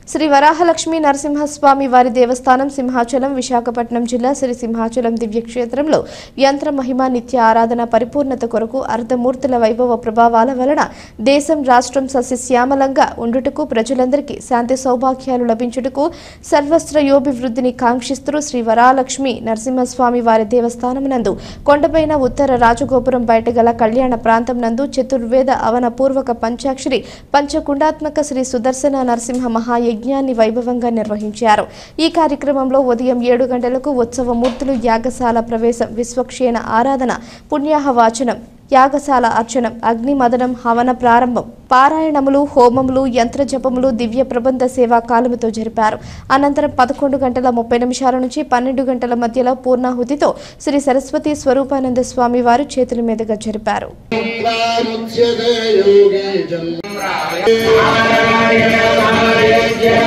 శ్రీ వరాహలక్ష్మి నరసింహస్వామి వారి దేవస్థానం సింహాచలం విశాఖపట్నం జిల్లా శ్రీ సింహాచలం దివ్యక్షేత్రంలో యంత్ర మహిమ నిత్య ఆరాధన పరిపూర్ణత కొరకు అర్ధమూర్తుల వైభవ ప్రభావాల వలన దేశం రాష్ట్రం సస్యశ్యామలంగా ఉండుటకు ప్రజలందరికీ శాంతి సౌభాగ్యాలు లభించుటకు సర్వస్త్రయోభివృద్ధిని కాంక్షిస్తూ శ్రీ వరాలక్ష్మి నరసింహస్వామి వారి దేవస్థానం నందు కొండపైన ఉత్తర రాజగోపురం బయట గల కళ్యాణ ప్రాంతం నందు చతుర్వేద అవన పూర్వక పంచాక్షరి పంచకుండాత్మక శ్రీ సుదర్శన నరసింహ మహాయజ్ఞాన్ని వైభవంగా నిర్వహించారు ఈ కార్యక్రమంలో ఉదయం ఏడు గంటలకు ఉత్సవ మూర్తులు యాగశాల ప్రవేశం విశ్వక్షేణ ఆరాధన పుణ్యాహ వాచనం యాగశాల అర్చనం అగ్ని మదనం హవన ప్రారంభం పారాయణములు హోమములు యంత్ర జపములు దివ్య ప్రబంధ సేవా కాలముతో జరిపారు అనంతరం పదకొండు గంటల ముప్పై నిమిషాల నుంచి పన్నెండు గంటల మధ్యలో పూర్ణాహుతితో శ్రీ సరస్వతి స్వరూపానంద స్వామి వారు చేతుల మీదుగా జరిపారు ప్రాముచ్యతే యోగే జన్మ